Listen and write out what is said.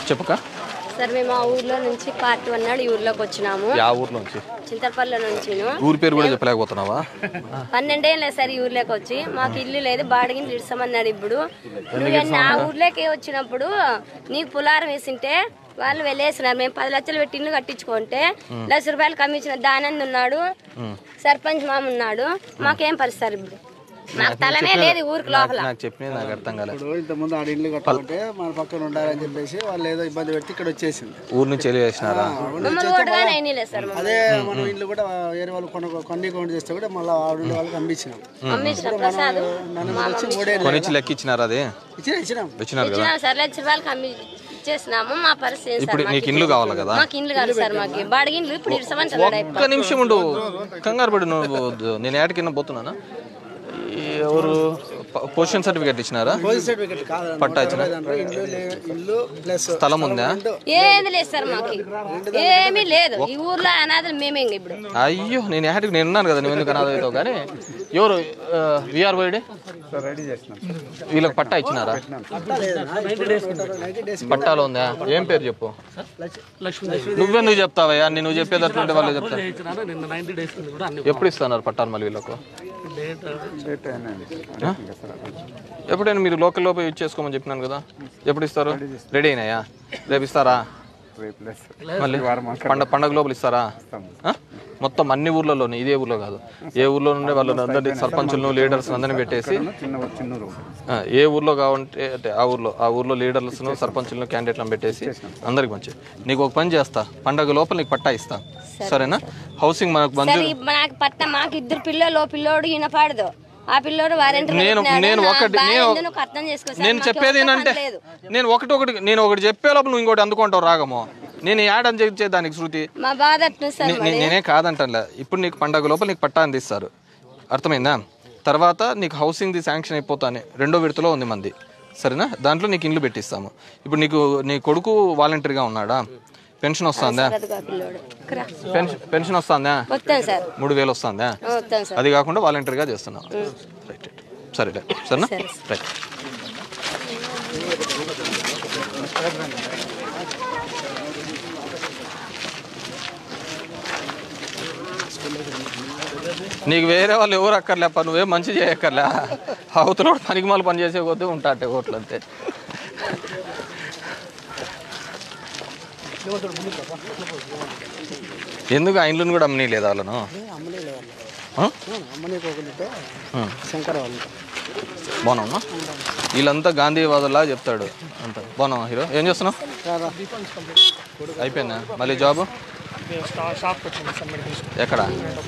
చెప్పుక sir మేము ఆ ఊర్లో నుంచి పార్టీ అన్నాడు ఈ ఊర్లోకి వచ్చినాము యా ఊరు నుంచి చింతపల్లి నుంచి ఊరి పేరు కూడా చెప్పలేకపోతున్నావా పన్నెండేళ్ళే సార్ ఈ ఊర్లోకి వచ్చి మాకు ఇల్లు లేదు బాడిగిని ఇడ్సమన్నాడు ఇప్పుడు నువ్వు నా ఊర్లోకి వచ్చినప్పుడు నీకు పులారం వేసింటే వాళ్ళు వెళ్ళేసినారు మేము పది లక్షలు పెట్టి ఇల్లు కట్టించుకుంటే లక్ష రూపాయలు కమ్మించిన దానంద్ ఉన్నాడు సర్పంచ్ మామ ఉన్నాడు మాకేం పరిస్థితి ఇప్పుడు మాకు తలనే లేదు ఈ ఊరికి లోపల నాకు చెప్పినది నాకు అర్థం కాలేదు ఇప్పుడు ఇంతకుముందు ఆడ ఇండ్లు కట్టుకుంటే మన పక్కన ఉండాలని చెప్పేసి వాళ్ళు ఏదో ఇబ్బంది పెట్టి ఇక్కడ వచ్చేసింది ఊరు నుంచి వెళ్ళి వేసినారా మమ్మల్ని ఓటుగానే అయినలే సార్ మమ్మల్ని. అదే మనం ఇల్లు కూడా వేరే వాళ్ళు కొన కొన్ని కౌంట్ చేస్తే కూడా మళ్ళీ ఆవిడ ఉండే వాళ్ళకి అమ్మించినాం అమ్మించిన ప్రసాద్ నన్ను వచ్చి మూడే కొనిచ్చి లెక్క ఇచ్చినారా అది ఇచ్చినా ఇచ్చినాం ఇచ్చినారు కదా ఇచ్చినాం సార్ లక్ష రూపాయలు కమ్మి ఇచ్చేసినాము మా పరిస్థితి ఏం సార్ ఇప్పుడు నీకు ఇండ్లు కావాలి కదా మాకు ఇండ్లు కాదు సార్ మాకు బాడిగిన్లు ఇప్పుడు ఇడ్సమంటున్నాడు అయిపో ఒక్క నిమిషం ఉండు కంగారు పడి నువ్వు నేను యాడ్ కింద పోతున్నానా ఈ ఎవరు పొజిషన్ సర్టిఫికేట్ ఇచ్చినారా పోలీస్ సర్టిఫికెట్ కాదు పట్టా ఇచ్చిన ఇల్లు లే- ఇల్లు ప్లస్ స్థలం ఉందా ఏది లేదు సార్ మాకు ఏమీ లేదు ఈ ఊర్లో అనాథలు మేమే ఇంక ఇప్పుడు అయ్యో నేను యాడ్కి నేను ఉన్నాను కదా నువ్వు ఎందుకు అనాథ అవుతావు కానీ ఎవరు విఆర్ వైడ్ వీళ్ళకి పట్టా ఇచ్చినారా పట్టాలో ఉందా ఏం పేరు చెప్పు నువ్వెందుకు చెప్తావయ్యా నేను నువ్వు చెప్పేటట్లుంటే వాళ్ళు చెప్తారు ఇచ్చినారు నిన్న నైన్టీ డేస్ కింద కూడా అన్ని ఎప్పుడు ఇస్తున్నారు పట్టాలు మళ్ళీ వీళ్ళకు డేట్ ఆ? ఎప్పుడైనా మీరు లోకల్ లోపల యూజ్ చేసుకోమని చెప్పినాను కదా ఎప్పుడు ఇస్తారు రెడీ అయినాయా రేపు ఇస్తారా మళ్ళీ పండగ పండగ లోపల ఇస్తారా ఆ? మొత్తం అన్ని ఊర్లలోనే ఇదే ఊర్లో కాదు ఏ ఊర్లో నుండే వాళ్ళు అందరినీ సర్పంచులను లీడర్స్ అందరినీ పెట్టేసి ఆ, ఏ ఊర్లో కావంటే అంటే ఆ ఊర్లో ఆ ఊర్లో లీడర్స్ను సర్పంచులను క్యాండిడేట్లను పెట్టేసి అందరికి మంచి నీకు ఒక పని చేస్తా పండగ లోపల నీకు పట్టా ఇస్తా సరేనా హౌసింగ్ మనకు సరే మంజూరు ఈ నాకు పట్ట మాకు ఇద్దరు పిల్లలు ఓ పిల్లోడు ఈయన పాడదు ఆ పిల్లోడు వారెంట్ నేను నేను ఒకటి నేను అర్థం చేసుకో సార్. నేను మాకు చెప్పేది ఎవరితో ఏంటంటే పని లేదు. నేను ఒకటి ఒకటి నేను ఒకటి చెప్పే లోపల నువ్వు ఇంకోటి అందుకుంటావు రాగము నేను యాడ్ అని చెప్పే దానికి శృతి మా బాధ అట్లా సార్ నే- నే- నేనే కాదంటలే ఇప్పుడు నీకు పండగ లోపల నీకు పట్టా అందిస్తారు అర్థమైందా తర్వాత నీకు హౌసింగ్ది శాంక్షన్ అయిపోతానే రెండో విడతలో ఉంది మంది సరేనా దాంట్లో నీకు ఇండ్లు పెట్టిస్తాము ఇప్పుడు నీకు నీ కొడుకు వాలంటరీగా ఉన్నాడా పెన్షన్ వస్తుందా అదిగో ఆ పిల్లోడు ఇక్కడ. పెన్షన్ పెన్షన్ వస్తుందా వస్తాను సార్ మూడు వేలు వస్తుందా వస్తాను సార్ అది కాకుండా వాలంటరీగా చేస్తున్నావు రైట్ రైట్ సరేలే సరేనా సరే. రైట్ నీకు వేరే వాళ్ళు ఎవరు అక్కర్లేప్ప నువ్వేం మంచి చేయక్కర్లే అవతల పనికి మాలు పని చేసే కొద్దీ ఉంటా అంటే ఓట్లు అంతే ఎందుకు ఆ ఇండ్లను కూడా అమ్మనీ లేదా వాళ్ళను అమ్మలే వాళ్ళు ఆ? అమ్మనే పోకుంటే ఆ. శంకర్ వాళ్ళు బాగున్నావా వీళ్ళంతా గాంధీవాదులా చెప్తాడు అంత బాగున్నావా హీరో ఏం చేస్తున్నావు అయిపోయిందా మళ్ళీ జాబ్ షాప్కి వచ్చింది సార్ మెడికల్ ఎక్కడ